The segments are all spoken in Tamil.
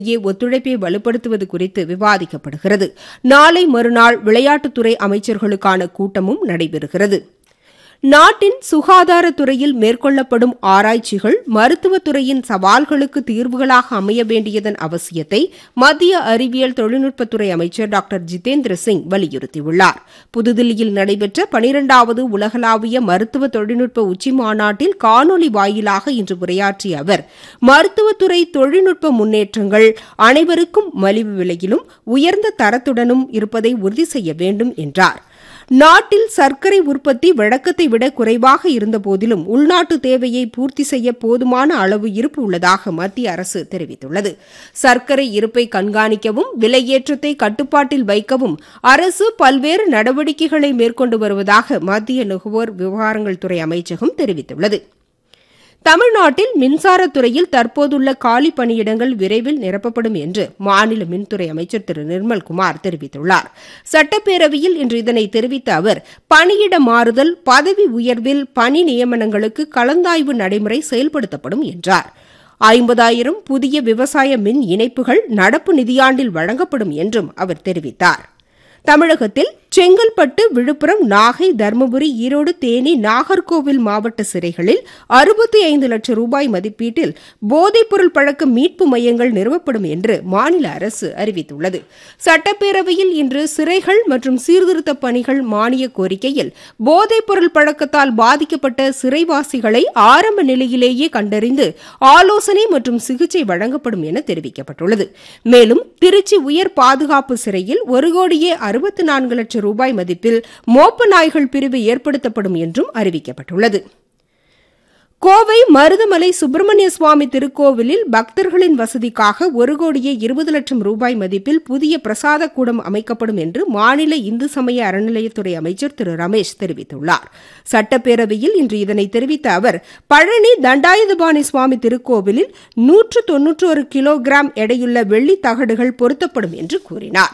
இடையே ஒத்துழைப்பை வலுப்படுத்துவது குறித்து விவாதிக்கப்படுகிறது நாளை மறுநாள் விளையாட்டுத்துறை அமைச்சர்களுக்கான கூட்டமும் நடைபெறுகிறது நாட்டின் சுகாதாரத்துறையில் மேற்கொள்ளப்படும் ஆராய்ச்சிகள் மருத்துவத்துறையின் சவால்களுக்கு தீர்வுகளாக அமைய வேண்டியதன் அவசியத்தை மத்திய அறிவியல் தொழில்நுட்பத்துறை அமைச்சர் டாக்டர் ஜிதேந்திர சிங் வலியுறுத்தியுள்ளார் புதுதில்லியில் நடைபெற்ற பனிரெண்டாவது உலகளாவிய மருத்துவ தொழில்நுட்ப உச்சிமாநாட்டில் காணொலி வாயிலாக இன்று உரையாற்றிய அவர் மருத்துவத்துறை தொழில்நுட்ப முன்னேற்றங்கள் அனைவருக்கும் மலிவு விலையிலும் உயர்ந்த தரத்துடனும் இருப்பதை உறுதி செய்ய வேண்டும் என்றார் நாட்டில் சர்க்கரை உற்பத்தி வழக்கத்தை விட குறைவாக இருந்தபோதிலும் உள்நாட்டு தேவையை பூர்த்தி செய்ய போதுமான அளவு இருப்பு உள்ளதாக மத்திய அரசு தெரிவித்துள்ளது சர்க்கரை இருப்பை கண்காணிக்கவும் விலையேற்றத்தை கட்டுப்பாட்டில் வைக்கவும் அரசு பல்வேறு நடவடிக்கைகளை மேற்கொண்டு வருவதாக மத்திய நுகர்வோர் விவகாரங்கள் துறை அமைச்சகம் தெரிவித்துள்ளது தமிழ்நாட்டில் மின்சாரத்துறையில் தற்போதுள்ள காலி பணியிடங்கள் விரைவில் நிரப்பப்படும் என்று மாநில மின்துறை அமைச்சர் திரு நிர்மல்குமார் தெரிவித்துள்ளார் சட்டப்பேரவையில் இன்று இதனை தெரிவித்த அவர் பணியிட மாறுதல் பதவி உயர்வில் பணி நியமனங்களுக்கு கலந்தாய்வு நடைமுறை செயல்படுத்தப்படும் என்றார் ஐம்பதாயிரம் புதிய விவசாய மின் இணைப்புகள் நடப்பு நிதியாண்டில் வழங்கப்படும் என்றும் அவர் தெரிவித்தார் தமிழகத்தில் செங்கல்பட்டு விழுப்புரம் நாகை தருமபுரி ஈரோடு தேனி நாகர்கோவில் மாவட்ட சிறைகளில் அறுபத்தி ஐந்து லட்சம் ரூபாய் மதிப்பீட்டில் போதைப்பொருள் பழக்க மீட்பு மையங்கள் நிறுவப்படும் என்று மாநில அரசு அறிவித்துள்ளது சட்டப்பேரவையில் இன்று சிறைகள் மற்றும் சீர்திருத்த பணிகள் மானிய கோரிக்கையில் போதைப்பொருள் பழக்கத்தால் பாதிக்கப்பட்ட சிறைவாசிகளை ஆரம்ப நிலையிலேயே கண்டறிந்து ஆலோசனை மற்றும் சிகிச்சை வழங்கப்படும் என தெரிவிக்கப்பட்டுள்ளது மேலும் திருச்சி உயர் பாதுகாப்பு சிறையில் ஒரு கோடியே அறுபத்தி நான்கு லட்சம் ரூபாய் மதிப்பில் மோப்ப நாய்கள் பிரிவு ஏற்படுத்தப்படும் என்றும் அறிவிக்கப்பட்டுள்ளது கோவை மருதமலை சுப்பிரமணிய சுவாமி திருக்கோவிலில் பக்தர்களின் வசதிக்காக ஒரு கோடியே இருபது லட்சம் ரூபாய் மதிப்பில் புதிய பிரசாத கூடம் அமைக்கப்படும் என்று மாநில இந்து சமய அறநிலையத்துறை அமைச்சர் திரு ரமேஷ் தெரிவித்துள்ளார் சட்டப்பேரவையில் இன்று இதனை தெரிவித்த அவர் பழனி தண்டாயுதபாணி சுவாமி திருக்கோவிலில் நூற்று தொன்னூற்றொரு கிலோகிராம் எடையுள்ள வெள்ளி தகடுகள் பொருத்தப்படும் என்று கூறினார்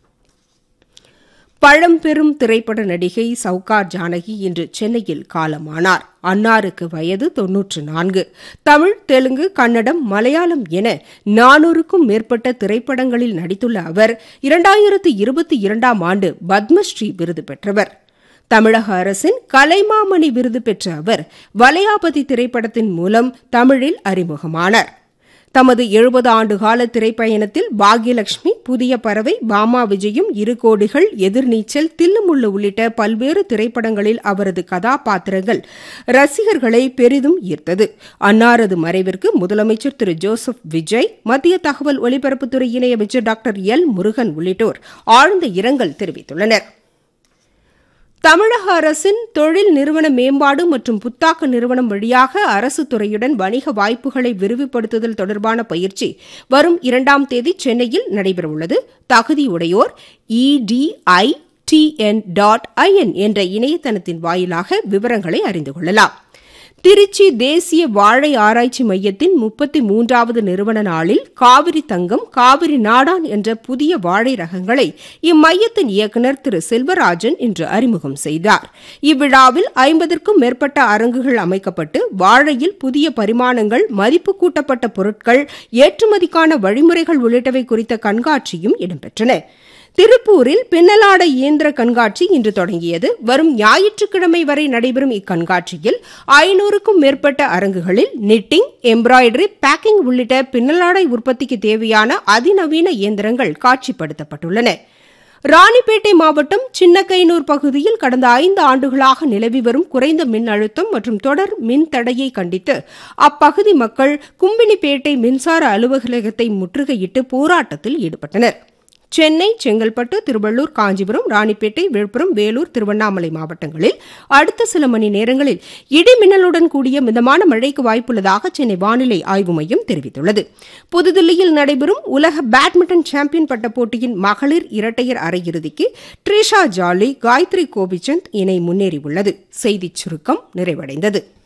பழம்பெரும் திரைப்பட நடிகை சவுகார் ஜானகி இன்று சென்னையில் காலமானார் அன்னாருக்கு வயது தொன்னூற்று நான்கு தமிழ் தெலுங்கு கன்னடம் மலையாளம் என நானூறுக்கும் மேற்பட்ட திரைப்படங்களில் நடித்துள்ள அவர் இரண்டாயிரத்து இருபத்தி இரண்டாம் ஆண்டு பத்மஸ்ரீ விருது பெற்றவர் தமிழக அரசின் கலைமாமணி விருது பெற்ற அவர் வலையாபதி திரைப்படத்தின் மூலம் தமிழில் அறிமுகமானார் தமது எழுபது ஆண்டுகால திரைப்பயணத்தில் பாக்யலட்சுமி புதிய பறவை பாமா விஜயும் இரு கோடிகள் எதிர்நீச்சல் தில்லுமுள்ளு உள்ளிட்ட பல்வேறு திரைப்படங்களில் அவரது கதாபாத்திரங்கள் ரசிகர்களை பெரிதும் ஈர்த்தது அன்னாரது மறைவிற்கு முதலமைச்சர் திரு ஜோசப் விஜய் மத்திய தகவல் ஒலிபரப்புத்துறை இணையமைச்சர் டாக்டர் எல் முருகன் உள்ளிட்டோர் ஆழ்ந்த இரங்கல் தெரிவித்துள்ளனா் தமிழக அரசின் தொழில் நிறுவன மேம்பாடு மற்றும் புத்தாக்க நிறுவனம் வழியாக அரசு துறையுடன் வணிக வாய்ப்புகளை விரிவுபடுத்துதல் தொடர்பான பயிற்சி வரும் இரண்டாம் தேதி சென்னையில் நடைபெறவுள்ளது தகுதியுடையோர் இடிஐ டிஎன் டாட் ஐஎன் என்ற இணையதளத்தின் வாயிலாக விவரங்களை அறிந்து கொள்ளலாம் திருச்சி தேசிய வாழை ஆராய்ச்சி மையத்தின் முப்பத்தி மூன்றாவது நிறுவன நாளில் காவிரி தங்கம் காவிரி நாடான் என்ற புதிய வாழை ரகங்களை இம்மையத்தின் இயக்குநர் திரு செல்வராஜன் இன்று அறிமுகம் செய்தார் இவ்விழாவில் ஐம்பதற்கும் மேற்பட்ட அரங்குகள் அமைக்கப்பட்டு வாழையில் புதிய பரிமாணங்கள் மதிப்பு கூட்டப்பட்ட பொருட்கள் ஏற்றுமதிக்கான வழிமுறைகள் உள்ளிட்டவை குறித்த கண்காட்சியும் இடம்பெற்றன திருப்பூரில் பின்னலாடை இயந்திர கண்காட்சி இன்று தொடங்கியது வரும் ஞாயிற்றுக்கிழமை வரை நடைபெறும் இக்கண்காட்சியில் ஐநூறுக்கும் மேற்பட்ட அரங்குகளில் நிட்டிங் எம்ப்ராய்டரி பேக்கிங் உள்ளிட்ட பின்னலாடை உற்பத்திக்கு தேவையான அதிநவீன இயந்திரங்கள் காட்சிப்படுத்தப்பட்டுள்ளன ராணிப்பேட்டை மாவட்டம் சின்னக்கைனூர் பகுதியில் கடந்த ஐந்து ஆண்டுகளாக நிலவி வரும் குறைந்த மின் அழுத்தம் மற்றும் தொடர் மின் தடையை கண்டித்து அப்பகுதி மக்கள் கும்பினிப்பேட்டை மின்சார அலுவலகத்தை முற்றுகையிட்டு போராட்டத்தில் ஈடுபட்டனர் சென்னை செங்கல்பட்டு திருவள்ளூர் காஞ்சிபுரம் ராணிப்பேட்டை விழுப்புரம் வேலூர் திருவண்ணாமலை மாவட்டங்களில் அடுத்த சில மணி நேரங்களில் இடி மின்னலுடன் கூடிய மிதமான மழைக்கு வாய்ப்புள்ளதாக சென்னை வானிலை ஆய்வு மையம் தெரிவித்துள்ளது புதுதில்லியில் நடைபெறும் உலக பேட்மிண்டன் சாம்பியன் பட்ட போட்டியின் மகளிர் இரட்டையர் அரையிறுதிக்கு ட்ரிஷா ஜாலி காயத்ரி கோபிச்சந்த் இணை முன்னேறியுள்ளது செய்திச் சுருக்கம் நிறைவடைந்தது